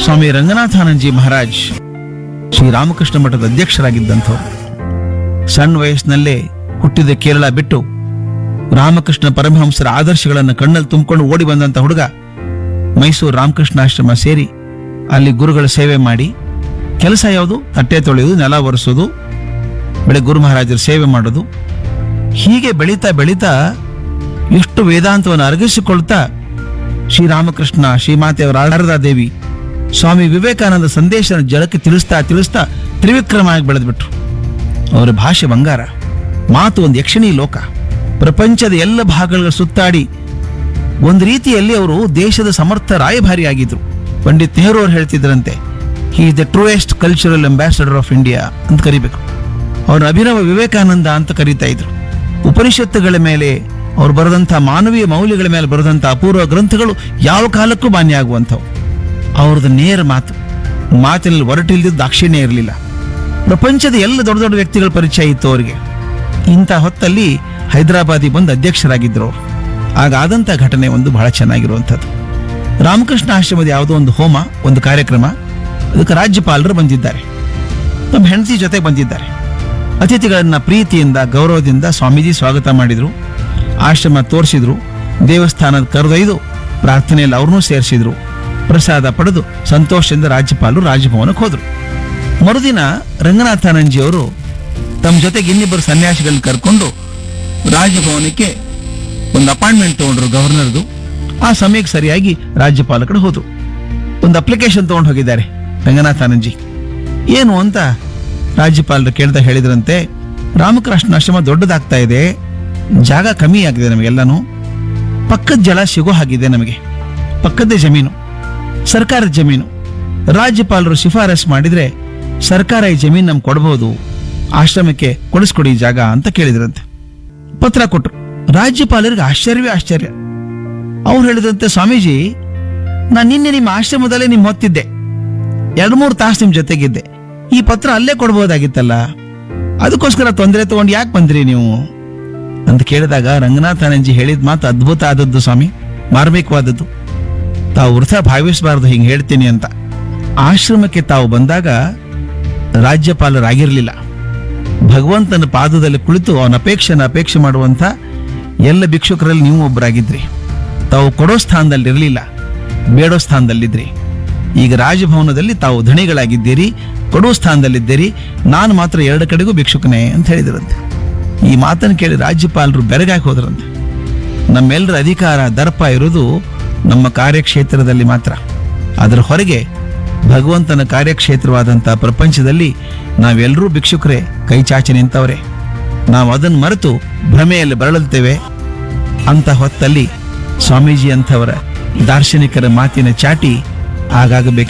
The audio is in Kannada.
ಸ್ವಾಮಿ ರಂಗನಾಥಾನಂದಜಿ ಮಹಾರಾಜ್ ಶ್ರೀರಾಮಕೃಷ್ಣ ಮಠದ ಅಧ್ಯಕ್ಷರಾಗಿದ್ದಂಥವ್ರು ಸಣ್ಣ ವಯಸ್ಸಿನಲ್ಲೇ ಹುಟ್ಟಿದ ಕೇರಳ ಬಿಟ್ಟು ರಾಮಕೃಷ್ಣ ಪರಮಹಂಸರ ಆದರ್ಶಗಳನ್ನು ಕಣ್ಣಲ್ಲಿ ತುಂಬಿಕೊಂಡು ಓಡಿ ಬಂದಂಥ ಹುಡುಗ ಮೈಸೂರು ರಾಮಕೃಷ್ಣ ಆಶ್ರಮ ಸೇರಿ ಅಲ್ಲಿ ಗುರುಗಳ ಸೇವೆ ಮಾಡಿ ಕೆಲಸ ಯಾವುದು ತಟ್ಟೆ ತೊಳೆಯೋದು ನೆಲ ಒರೆಸೋದು ಬೆಳಗ್ಗೆ ಗುರು ಮಹಾರಾಜರ ಸೇವೆ ಮಾಡೋದು ಹೀಗೆ ಬೆಳೀತಾ ಬೆಳೀತಾ ಎಷ್ಟು ವೇದಾಂತವನ್ನು ಅರಗಿಸಿಕೊಳ್ತಾ ಶ್ರೀರಾಮಕೃಷ್ಣ ಶ್ರೀಮಾತೆಯವರ ಆರಾಧನಾ ದೇವಿ ಸ್ವಾಮಿ ವಿವೇಕಾನಂದ ಸಂದೇಶ ಜಳಕ್ಕೆ ತಿಳಿಸ್ತಾ ತಿಳಿಸ್ತಾ ತ್ರಿವಿಕ್ರಮ ಆಗಿ ಬೆಳೆದ್ಬಿಟ್ರು ಅವರ ಭಾಷೆ ಬಂಗಾರ ಮಾತು ಒಂದು ಯಕ್ಷಣಿ ಲೋಕ ಪ್ರಪಂಚದ ಎಲ್ಲ ಭಾಗಗಳ ಸುತ್ತಾಡಿ ಒಂದು ರೀತಿಯಲ್ಲಿ ಅವರು ದೇಶದ ಸಮರ್ಥ ರಾಯಭಾರಿ ಆಗಿದ್ರು ಪಂಡಿತ್ ನೆಹರು ಅವರು ಹೇಳ್ತಿದ್ರಂತೆ he the truest cultural ambassador of India ಅಂತ ಕರಿಬೇಕು ಅವ್ರ ಅಭಿನವ ವಿವೇಕಾನಂದ ಅಂತ ಕರೀತಾ ಇದ್ರು ಉಪನಿಷತ್ತುಗಳ ಮೇಲೆ ಅವ್ರು ಬರೆದಂಥ ಮಾನವೀಯ ಮೌಲ್ಯಗಳ ಮೇಲೆ ಬರೆದಂಥ ಅಪೂರ್ವ ಗ್ರಂಥಗಳು ಯಾವ ಕಾಲಕ್ಕೂ ಮಾನ್ಯ ಆಗುವಂಥವು ಅವ್ರದ್ದು ನೇರ ಮಾತು ಮಾತಿನಲ್ಲಿ ಒರಟಿಲ್ದಿದ್ದು ದಾಕ್ಷಿಣ್ಯ ಇರಲಿಲ್ಲ ಪ್ರಪಂಚದ ಎಲ್ಲ ದೊಡ್ಡ ದೊಡ್ಡ ವ್ಯಕ್ತಿಗಳ ಪರಿಚಯ ಇತ್ತು ಅವರಿಗೆ ಇಂಥ ಹೊತ್ತಲ್ಲಿ ಹೈದರಾಬಾದಿಗೆ ಬಂದು ಅಧ್ಯಕ್ಷರಾಗಿದ್ದರು ಅವ್ರು. ಆಗ ಆದಂಥ ಘಟನೆ ಒಂದು ಬಹಳ ಚೆನ್ನಾಗಿರುವಂಥದ್ದು ರಾಮಕೃಷ್ಣ ಆಶ್ರಮದ ಯಾವುದೋ ಒಂದು ಹೋಮ ಒಂದು ಕಾರ್ಯಕ್ರಮ ಅದಕ್ಕೆ ರಾಜ್ಯಪಾಲರು ಬಂದಿದ್ದಾರೆ ನಮ್ಮ ಹೆಂಡತಿ ಜೊತೆ ಬಂದಿದ್ದಾರೆ ಅತಿಥಿಗಳನ್ನ ಪ್ರೀತಿಯಿಂದ ಗೌರವದಿಂದ ಸ್ವಾಮೀಜಿ ಸ್ವಾಗತ ಮಾಡಿದ್ರು ಆಶ್ರಮ ತೋರಿಸಿದ್ರು ದೇವಸ್ಥಾನದ ಕರೆದೊಯ್ದು ಪ್ರಾರ್ಥನೆಯಲ್ಲಿ ಅವ್ರನ್ನೂ ಸೇರಿಸಿದ್ರು ಪ್ರಸಾದ ಪಡೆದು ಸಂತೋಷದಿಂದ ರಾಜ್ಯಪಾಲರು ರಾಜಭವನಕ್ಕೆ ಹೋದ್ರು ಮರುದಿನ ರಂಗನಾಥಾನಂಜಿಯವರು ತಮ್ಮ ಜೊತೆಗೆ ಇನ್ನಿಬ್ಬರು ಸನ್ಯಾಸಿಗಳನ್ನ ಕರ್ಕೊಂಡು ರಾಜಭವನಕ್ಕೆ ಒಂದು ಅಪಾಯಿಂಟ್ಮೆಂಟ್ ತಗೊಂಡ್ರು ಗವರ್ನರ್ದು ಆ ಸಮಯಕ್ಕೆ ಸರಿಯಾಗಿ ರಾಜ್ಯಪಾಲ ಕಡೆ ಹೋದ್ರು ಒಂದು ಅಪ್ಲಿಕೇಶನ್ ತಗೊಂಡು ಹೋಗಿದ್ದಾರೆ ರಂಗನಾಥಾನಂಜಿ ಏನು ಅಂತ ರಾಜ್ಯಪಾಲರು ಕೇಳ್ತಾ ಹೇಳಿದ್ರಂತೆ ರಾಮಕೃಷ್ಣ ಆಶ್ರಮ ದೊಡ್ಡದಾಗ್ತಾ ಇದೆ ಜಾಗ ಕಮ್ಮಿ ಆಗಿದೆ ನಮಗೆಲ್ಲನೂ ಪಕ್ಕದ ಜಲ ಸಿಗೋ ಹಾಗಿದೆ ನಮಗೆ ಪಕ್ಕದ್ದೇ ಜಮೀನು ಸರ್ಕಾರದ ಜಮೀನು ರಾಜ್ಯಪಾಲರು ಶಿಫಾರಸ್ ಮಾಡಿದ್ರೆ ಸರ್ಕಾರ ಈ ಜಮೀನು ನಮ್ಗೆ ಕೊಡಬಹುದು ಆಶ್ರಮಕ್ಕೆ ಕೊಡಿಸ್ಕೊಡಿ ಈ ಜಾಗ ಅಂತ ಕೇಳಿದ್ರಂತೆ ಪತ್ರ ಕೊಟ್ರು ರಾಜ್ಯಪಾಲರಿಗೆ ಆಶ್ಚರ್ಯವೇ ಆಶ್ಚರ್ಯ ಅವ್ರು ಹೇಳಿದಂತೆ ಸ್ವಾಮೀಜಿ ನಾನು ನಿನ್ನೆ ನಿಮ್ಮ ಆಶ್ರಮದಲ್ಲೇ ನಿಮ್ ಹೊತ್ತಿದ್ದೆ ಎರಡು ಮೂರು ತಾಸು ನಿಮ್ ಜೊತೆಗಿದ್ದೆ ಈ ಪತ್ರ ಅಲ್ಲೇ ಕೊಡ್ಬೋದಾಗಿತ್ತಲ್ಲ ಅದಕ್ಕೋಸ್ಕರ ತೊಂದರೆ ತಗೊಂಡು ಯಾಕೆ ಬಂದ್ರಿ ನೀವು ಅಂತ ಕೇಳಿದಾಗ ರಂಗನಾಥಾನಂಜಿ ಹೇಳಿದ ಮಾತು ಅದ್ಭುತ ಆದದ್ದು ಸ್ವಾಮಿ ಮಾರ್ಮಿಕವಾದದ್ದು ತಾವು ವೃಥ ಭಾವಿಸಬಾರದು ಹಿಂಗೆ ಹೇಳ್ತೀನಿ ಅಂತ ಆಶ್ರಮಕ್ಕೆ ತಾವು ಬಂದಾಗ ರಾಜ್ಯಪಾಲರಾಗಿರಲಿಲ್ಲ ಭಗವಂತನ ಪಾದದಲ್ಲಿ ಕುಳಿತು ಅವನ ಅಪೇಕ್ಷೆನ ಅಪೇಕ್ಷೆ ಮಾಡುವಂಥ ಎಲ್ಲ ಭಿಕ್ಷುಕರಲ್ಲಿ ನೀವು ಒಬ್ಬರಾಗಿದ್ರಿ ತಾವು ಕೊಡೋ ಸ್ಥಾನದಲ್ಲಿ ಇರಲಿಲ್ಲ ಬೇಡೋ ಸ್ಥಾನದಲ್ಲಿದ್ರಿ ಈಗ ರಾಜಭವನದಲ್ಲಿ ತಾವು ಧಣಿಗಳಾಗಿದ್ದೀರಿ ಕೊಡುವ ಸ್ಥಾನದಲ್ಲಿದ್ದೀರಿ ನಾನು ಮಾತ್ರ ಎರಡು ಕಡೆಗೂ ಭಿಕ್ಷುಕನೇ ಅಂತ ಹೇಳಿದ್ರಂತೆ ಈ ಮಾತನ್ನು ಕೇಳಿ ರಾಜ್ಯಪಾಲರು ಬೆರಗಾಗಿ ಹೋದ್ರಂತೆ ನಮ್ಮೆಲ್ಲರ ಅಧಿಕಾರ ದರ್ಪ ಇರೋದು ನಮ್ಮ ಕಾರ್ಯಕ್ಷೇತ್ರದಲ್ಲಿ ಮಾತ್ರ ಅದರ ಹೊರಗೆ ಭಗವಂತನ ಕಾರ್ಯಕ್ಷೇತ್ರವಾದಂಥ ಪ್ರಪಂಚದಲ್ಲಿ ನಾವೆಲ್ಲರೂ ಭಿಕ್ಷುಕರೇ ಕೈ ಚಾಚಿ ನಿಂತವರೇ ನಾವು ಅದನ್ನು ಮರೆತು ಭ್ರಮೆಯಲ್ಲಿ ಬರಳುತ್ತೇವೆ ಅಂತ ಹೊತ್ತಲ್ಲಿ ಸ್ವಾಮೀಜಿ ಅಂಥವರ ದಾರ್ಶನಿಕರ ಮಾತಿನ ಚಾಟಿ ಆಗಾಗ